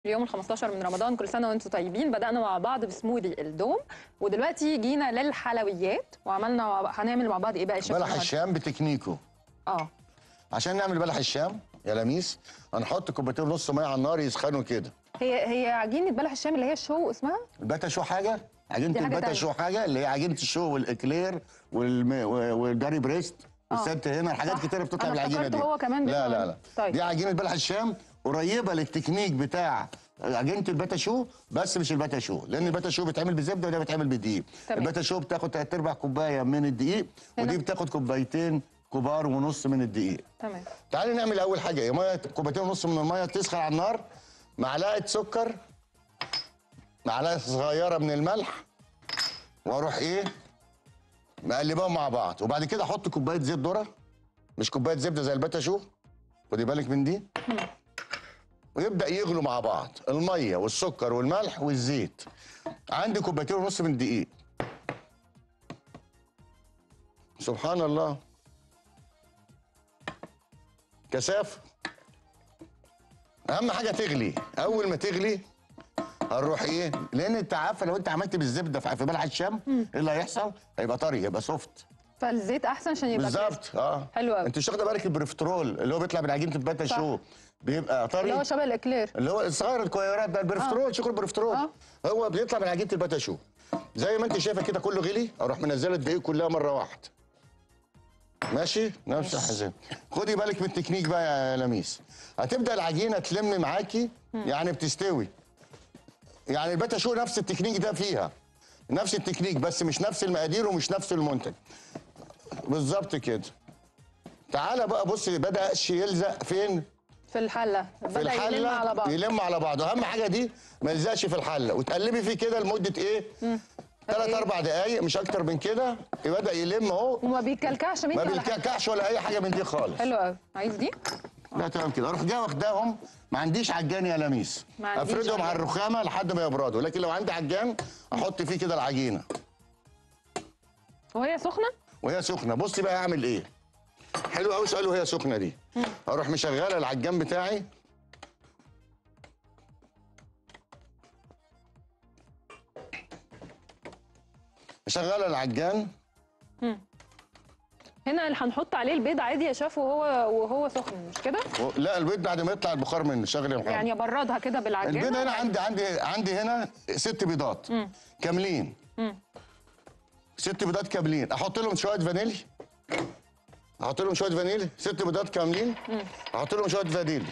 اليوم ال 15 من رمضان كل سنه وانتم طيبين بدانا مع بعض بسموذي الدوم ودلوقتي جينا للحلويات وعملنا مع... هنعمل مع بعض ايه بقى يا شيف بلح النهاردة؟ الشام بتكنيكه اه عشان نعمل بلح الشام يا لميس هنحط كوبايتين ونص ميه على النار يسخنوا كده هي هي عجينه بلح الشام اللي هي الشو اسمها الباتا شو حاجه عجينه دي حاجة الباتا تانية. شو حاجه اللي هي عجينه الشو والاكلير والم... والجاري بريست والست هنا الحاجات صح. كتيره بتطلع أنا بالعجينه افتكرت دي هو كمان لا بيطلع- لا لا طيب. دي عجينه بلح الشام قريبه للتكنيك بتاع عجينه الباتا شو بس مش الباتا شو لان الباتا شو بيتعمل بزبده وده بيتعمل بدقيق تمام. الباتا شو بتاخد تلات ارباع كوبايه من الدقيق هنا. ودي بتاخد كوبايتين كبار ونص من الدقيق تمام تعالي نعمل اول حاجه يا ميه كوبايتين ونص من الميه تسخن على النار معلقه سكر معلقه صغيره من الملح واروح ايه مقلباهم مع بعض وبعد كده احط كوبايه زيت ذره مش كوبايه زبده زي الباتا شو خدي بالك من دي ويبدا يغلوا مع بعض الميه والسكر والملح والزيت عندي كوبايتين ونص من الدقيق سبحان الله كثافه اهم حاجه تغلي اول ما تغلي هنروح ايه لان انت عارفه لو انت عملت بالزبده في في بلح الشام ايه اللي هيحصل هيبقى طري هيبقى سوفت فالزيت احسن عشان يبقى بالظبط اه حلو أوي. انت مش واخده بالك البريفترول اللي هو بيطلع من عجينه الباتا صح. شو بيبقى طري اللي هو شبه الاكلير اللي هو الصغير الكويرات ده البريفترول شغل البريفترول آه. هو بيطلع من عجينه الباتا شو زي ما انت شايفه كده كله غلي اروح منزله الدقيق كلها مره واحده ماشي نفس الحزام خدي بالك من التكنيك بقى يا لميس هتبدا العجينه تلم معاكي يعني بتستوي يعني الباتا شو نفس التكنيك ده فيها نفس التكنيك بس مش نفس المقادير ومش نفس المنتج بالظبط كده تعالى بقى بص بدا يلزق فين في الحله في بدا الحله يلم على بعض يلم على بعضه اهم حاجه دي ما يلزقش في الحله وتقلبي فيه كده لمده ايه ثلاث إيه؟ اربع دقائق مش اكتر من كده بدا يلم اهو وما بيكلكعش مني ما ولا حاجة. بيلكعكعش ولا اي حاجه من دي خالص حلو قوي عايز دي لا تمام كده اروح جاي واخداهم ما عنديش عجان يا لميس ما عنديش افردهم على عجان. الرخامه لحد ما يبردوا لكن لو عندي عجان احط فيه كده العجينه وهي سخنه وهي سخنه بصي بقى اعمل ايه حلو قوي سؤال وهي سخنه دي اروح مشغله العجان بتاعي مشغله العجان هنا اللي هنحط عليه البيض عادي يا شيف وهو وهو سخن مش كده و... لا البيض بعد ما يطلع البخار منه شغل يا محمد يعني ابردها كده بالعجينه البيض هنا عندي عندي عندي هنا ست بيضات كاملين ست بيضات كاملين احط لهم شويه فانيلي احط لهم شويه فانيلي ست بيضات كاملين احط لهم شويه فانيلي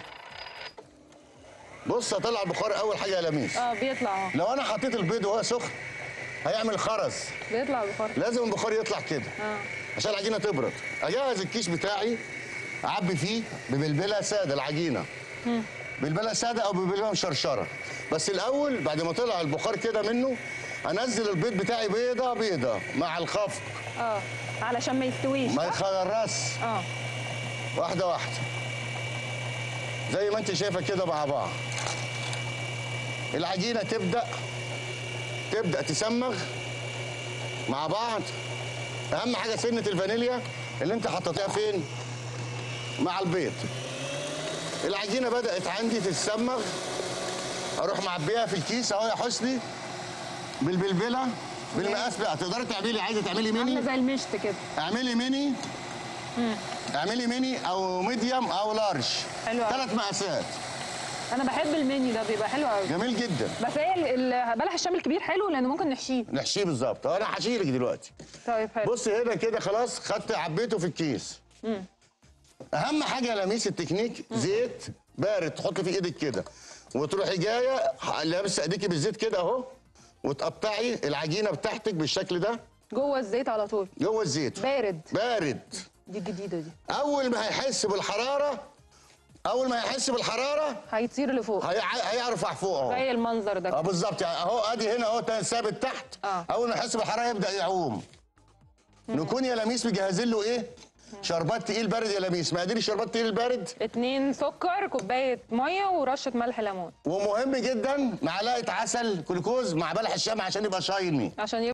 بص هطلع البخار اول حاجه يا لميس اه بيطلع اه لو انا حطيت البيض وهو سخن هيعمل خرز بيطلع بخار لازم البخار يطلع كده اه عشان العجينه تبرد اجهز الكيس بتاعي اعبي فيه ببلبله ساده العجينه بلبله ساده او ببلبله مشرشره بس الاول بعد ما طلع البخار كده منه انزل البيض بتاعي بيضه بيضه مع الخفق اه علشان ما يستويش ما صح؟ يتخرص اه واحده واحده زي ما انت شايفه كده مع بعض العجينه تبدا تبدا تسمغ مع بعض اهم حاجه سنه الفانيليا اللي انت حطيتيها فين مع البيض العجينه بدات عندي تتسمغ اروح معبيها في الكيس اهو يا حسني بالبلبله بالمقاس بقى تقدري تعملي عايزه تعملي ميني عامله زي المشط كده اعملي ميني اعملي ميني او ميديوم او لارج حلو أوي. ثلاث مقاسات انا بحب المني ده بيبقى حلو قوي جميل جدا بس هي ال- ال- بلح الشام الكبير حلو لانه ممكن نحشيه نحشيه بالظبط انا هحشيلك دلوقتي طيب حلو بص هنا كده خلاص خدت عبيته في الكيس اهم حاجه يا لميس التكنيك زيت بارد تحط في ايدك كده وتروحي جايه لابسه ايديكي بالزيت كده اهو وتقطعي العجينه بتاعتك بالشكل ده جوه الزيت على طول جوه الزيت بارد بارد دي الجديده دي اول ما هيحس بالحراره اول ما هيحس بالحراره هيطير لفوق هي... هيرفع فوق اهو زي المنظر ده اه بالظبط يعني اهو ادي هنا اهو تا- ثابت تحت آه. اول ما يحس بالحراره يبدا يعوم نكون يا لميس مجهزين له ايه شربات تقيل بارد يا لميس مقادير الشربات تقيل البارد اتنين سكر كوبايه ميه ورشه ملح ليمون ومهم جدا معلقه عسل جلوكوز مع بلح الشام عشان يبقى شايني عشان